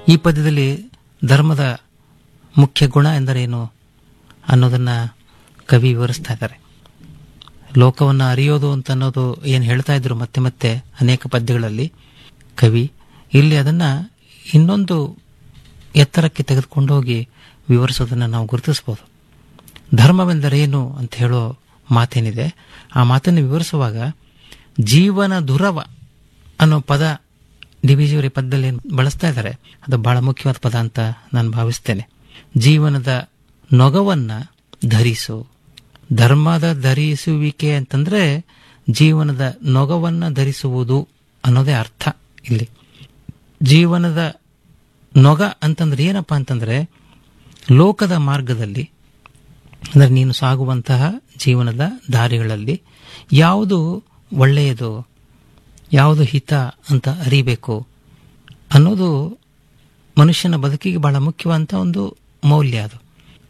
ಈ ಪದ್ಯದಲ್ಲಿ ಧರ್ಮದ ಮುಖ್ಯ ಗುಣ ಎಂದರೇನು ಅನ್ನೋದನ್ನ ಕವಿ ವಿವರಿಸ್ತಾ ಇದ್ದಾರೆ ಲೋಕವನ್ನು ಅರಿಯೋದು ಅಂತ ಅನ್ನೋದು ಏನು ಹೇಳ್ತಾ ಇದ್ರು ಮತ್ತೆ ಮತ್ತೆ ಅನೇಕ ಪದ್ಯಗಳಲ್ಲಿ ಕವಿ ಇಲ್ಲಿ ಅದನ್ನ ಇನ್ನೊಂದು ಎತ್ತರಕ್ಕೆ ತೆಗೆದುಕೊಂಡು ಹೋಗಿ ವಿವರಿಸೋದನ್ನ ನಾವು ಗುರುತಿಸಬಹುದು ಧರ್ಮವೆಂದರೇನು ಅಂತ ಹೇಳೋ ಮಾತೇನಿದೆ ಆ ಮಾತನ್ನು ವಿವರಿಸುವಾಗ ಜೀವನ ದುರವ ಅನ್ನೋ ಪದ ಡಿ ಬಿ ಜಿಯವರ ಪದದಲ್ಲಿ ಏನು ಬಳಸ್ತಾ ಇದ್ದಾರೆ ಅದು ಬಹಳ ಮುಖ್ಯವಾದ ಪದ ಅಂತ ನಾನು ಭಾವಿಸ್ತೇನೆ ಜೀವನದ ನೊಗವನ್ನ ಧರಿಸು ಧರ್ಮದ ಧರಿಸುವಿಕೆ ಅಂತಂದ್ರೆ ಜೀವನದ ನೊಗವನ್ನ ಧರಿಸುವುದು ಅನ್ನೋದೇ ಅರ್ಥ ಇಲ್ಲಿ ಜೀವನದ ನೊಗ ಅಂತಂದ್ರೆ ಏನಪ್ಪಾ ಅಂತಂದ್ರೆ ಲೋಕದ ಮಾರ್ಗದಲ್ಲಿ ಅಂದರೆ ನೀನು ಸಾಗುವಂತಹ ಜೀವನದ ದಾರಿಗಳಲ್ಲಿ ಯಾವುದು ಒಳ್ಳೆಯದು ಯಾವುದು ಹಿತ ಅಂತ ಅರಿಬೇಕು ಅನ್ನೋದು ಮನುಷ್ಯನ ಬದುಕಿಗೆ ಬಹಳ ಮುಖ್ಯವಾದಂಥ ಒಂದು ಮೌಲ್ಯ ಅದು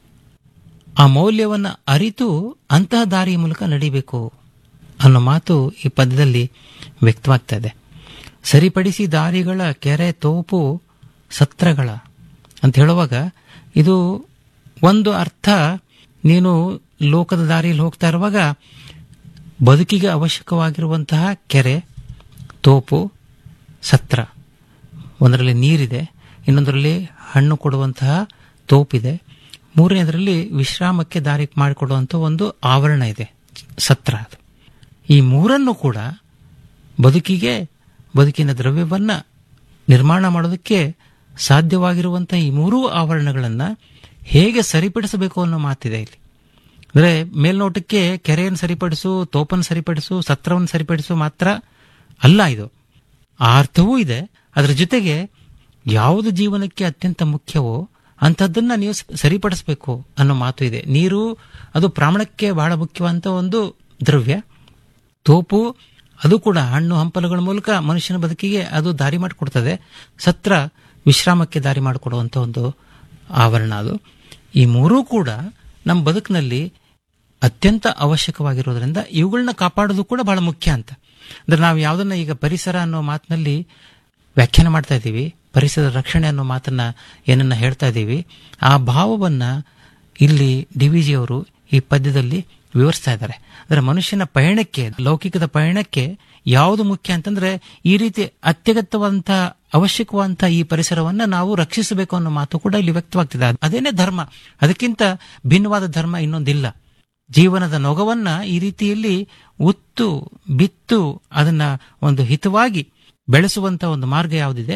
ಆ ಮೌಲ್ಯವನ್ನು ಅರಿತು ಅಂತಹ ದಾರಿಯ ಮೂಲಕ ನಡಿಬೇಕು ಅನ್ನೋ ಮಾತು ಈ ಪದ್ಯದಲ್ಲಿ ವ್ಯಕ್ತವಾಗ್ತಾ ಇದೆ ಸರಿಪಡಿಸಿ ದಾರಿಗಳ ಕೆರೆ ತೋಪು ಸತ್ರಗಳ ಅಂತ ಹೇಳುವಾಗ ಇದು ಒಂದು ಅರ್ಥ ನೀನು ಲೋಕದ ದಾರಿಯಲ್ಲಿ ಹೋಗ್ತಾ ಇರುವಾಗ ಬದುಕಿಗೆ ಅವಶ್ಯಕವಾಗಿರುವಂತಹ ಕೆರೆ ತೋಪು ಸತ್ರ ಒಂದರಲ್ಲಿ ನೀರಿದೆ ಇನ್ನೊಂದರಲ್ಲಿ ಹಣ್ಣು ಕೊಡುವಂತಹ ತೋಪಿದೆ ಮೂರನೇದರಲ್ಲಿ ವಿಶ್ರಾಮಕ್ಕೆ ದಾರಿ ಮಾಡಿಕೊಡುವಂಥ ಒಂದು ಆವರಣ ಇದೆ ಸತ್ರ ಅದು ಈ ಮೂರನ್ನು ಕೂಡ ಬದುಕಿಗೆ ಬದುಕಿನ ದ್ರವ್ಯವನ್ನ ನಿರ್ಮಾಣ ಮಾಡೋದಕ್ಕೆ ಸಾಧ್ಯವಾಗಿರುವಂಥ ಈ ಮೂರೂ ಆವರಣಗಳನ್ನು ಹೇಗೆ ಸರಿಪಡಿಸಬೇಕು ಅನ್ನೋ ಮಾತಿದೆ ಇಲ್ಲಿ ಅಂದರೆ ಮೇಲ್ನೋಟಕ್ಕೆ ಕೆರೆಯನ್ನು ಸರಿಪಡಿಸು ತೋಪನ್ನು ಸರಿಪಡಿಸು ಸತ್ರವನ್ನು ಸರಿಪಡಿಸು ಮಾತ್ರ ಅಲ್ಲ ಇದು ಆ ಅರ್ಥವೂ ಇದೆ ಅದರ ಜೊತೆಗೆ ಯಾವುದು ಜೀವನಕ್ಕೆ ಅತ್ಯಂತ ಮುಖ್ಯವೋ ಅಂಥದ್ದನ್ನ ನೀವು ಸರಿಪಡಿಸಬೇಕು ಅನ್ನೋ ಮಾತು ಇದೆ ನೀರು ಅದು ಪ್ರಾಣಕ್ಕೆ ಬಹಳ ಮುಖ್ಯವಾದಂಥ ಒಂದು ದ್ರವ್ಯ ತೋಪು ಅದು ಕೂಡ ಹಣ್ಣು ಹಂಪಲುಗಳ ಮೂಲಕ ಮನುಷ್ಯನ ಬದುಕಿಗೆ ಅದು ದಾರಿ ಮಾಡಿಕೊಡ್ತದೆ ಸತ್ರ ವಿಶ್ರಾಮಕ್ಕೆ ದಾರಿ ಮಾಡಿಕೊಡುವಂಥ ಒಂದು ಆವರಣ ಅದು ಈ ಮೂರೂ ಕೂಡ ನಮ್ಮ ಬದುಕಿನಲ್ಲಿ ಅತ್ಯಂತ ಅವಶ್ಯಕವಾಗಿರೋದ್ರಿಂದ ಇವುಗಳನ್ನ ಕಾಪಾಡೋದು ಕೂಡ ಬಹಳ ಮುಖ್ಯ ಅಂತ ಅಂದ್ರೆ ನಾವು ಯಾವುದನ್ನ ಈಗ ಪರಿಸರ ಅನ್ನೋ ಮಾತಿನಲ್ಲಿ ವ್ಯಾಖ್ಯಾನ ಮಾಡ್ತಾ ಇದ್ದೀವಿ ಪರಿಸರ ರಕ್ಷಣೆ ಅನ್ನೋ ಮಾತನ್ನ ಏನನ್ನ ಹೇಳ್ತಾ ಇದ್ದೀವಿ ಆ ಭಾವವನ್ನ ಇಲ್ಲಿ ಡಿ ವಿ ಜಿ ಅವರು ಈ ಪದ್ಯದಲ್ಲಿ ವಿವರಿಸ್ತಾ ಇದ್ದಾರೆ ಅಂದ್ರೆ ಮನುಷ್ಯನ ಪಯಣಕ್ಕೆ ಲೌಕಿಕದ ಪಯಣಕ್ಕೆ ಯಾವುದು ಮುಖ್ಯ ಅಂತಂದ್ರೆ ಈ ರೀತಿ ಅತ್ಯಗತ್ಯವಾದಂತಹ ಅವಶ್ಯಕವಾದಂತಹ ಈ ಪರಿಸರವನ್ನ ನಾವು ರಕ್ಷಿಸಬೇಕು ಅನ್ನೋ ಮಾತು ಕೂಡ ಇಲ್ಲಿ ವ್ಯಕ್ತವಾಗ್ತಿದೆ ಅದೇನೇ ಧರ್ಮ ಅದಕ್ಕಿಂತ ಭಿನ್ನವಾದ ಧರ್ಮ ಇನ್ನೊಂದಿಲ್ಲ ಜೀವನದ ನೊಗವನ್ನ ಈ ರೀತಿಯಲ್ಲಿ ಉತ್ತು ಬಿತ್ತು ಅದನ್ನ ಒಂದು ಹಿತವಾಗಿ ಬೆಳೆಸುವಂತ ಒಂದು ಮಾರ್ಗ ಯಾವುದಿದೆ